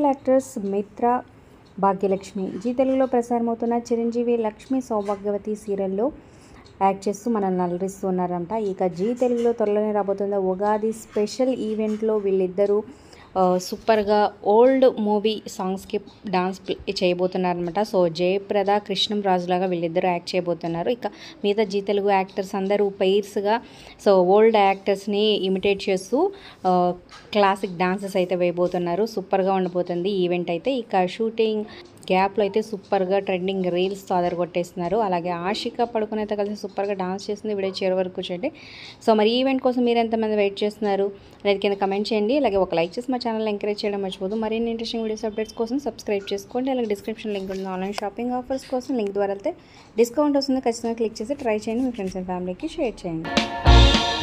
serial actors మిత్ర Bhagyalakshmi G తెలుగులో ప్రసారమవుతున్న చిరంజీవి లక్ష్మి సౌభాగ్యవతి సీరియల్లో యాక్ట్ చేస్తూ మనల్ని అలరిస్తున్నారంట ఇక జీ తెలుగులో త్వరలోనే రాబోతున్న ఉగాది స్పెషల్ ఈవెంట్లో వీళ్ళిద్దరూ ఆ, సూపర్గా ఓల్డ్ మూవీ సాంగ్స్కి డాన్స్ ప్లే చేయబోతున్నారనమాట సో జయప్రద కృష్ణం రాజులాగా వీళ్ళిద్దరూ యాక్ట్ చేయబోతున్నారు ఇక మిగతా జీ తెలుగు యాక్టర్స్ అందరూ పెయిర్స్గా సో ఓల్డ్ యాక్టర్స్ని ఇమిటేట్ చేస్తూ ఆ, క్లాసిక్ డాన్సెస్ అయితే వేయబోతున్నారు సూపర్గా ఉండబోతుంది ఈవెంట్ అయితే ఇక షూటింగ్ గ్యాప్లో అయితే సూపర్గా ట్రెండింగ్ రీల్స్తో అదరగొట్టేస్తున్నారు అలాగే ఆషిక పడుకుని అయితే కలిసి సూపర్గా డాన్స్ చేస్తుంది వీడియో చివరి వరకు చూడండి సో మరి ఈ ఈవెంట్ కోసం మీరు ఎంతమంది వెయిట్ చేస్తున్నారు అనేది కింద కమెంట్ చేయండి అలాగే ఒక లైక్ చేసి మా ఛానల్ ఎంకరేజ్ చేయడం మర్చిపోదు మరిన్ని ఇంట్రెస్టింగ్ వీడియోస్ అప్డేట్స్ కోసం సబ్స్క్రైబ్ చేసుకోండి అలాగే డిస్క్రిప్షన్ లింక్ ఉంది ఆన్లైన్ షాపింగ్ ఆఫర్స్ కోసం లింక్ ద్వారా వెళ్తే డిస్కౌంట్ వస్తుంది ఖచ్చితంగా క్లిక్ చేసి ట్రై చేయండి మీ ఫ్రెండ్స్ అండ్ ఫ్యామిలీకి షేర్ చేయండి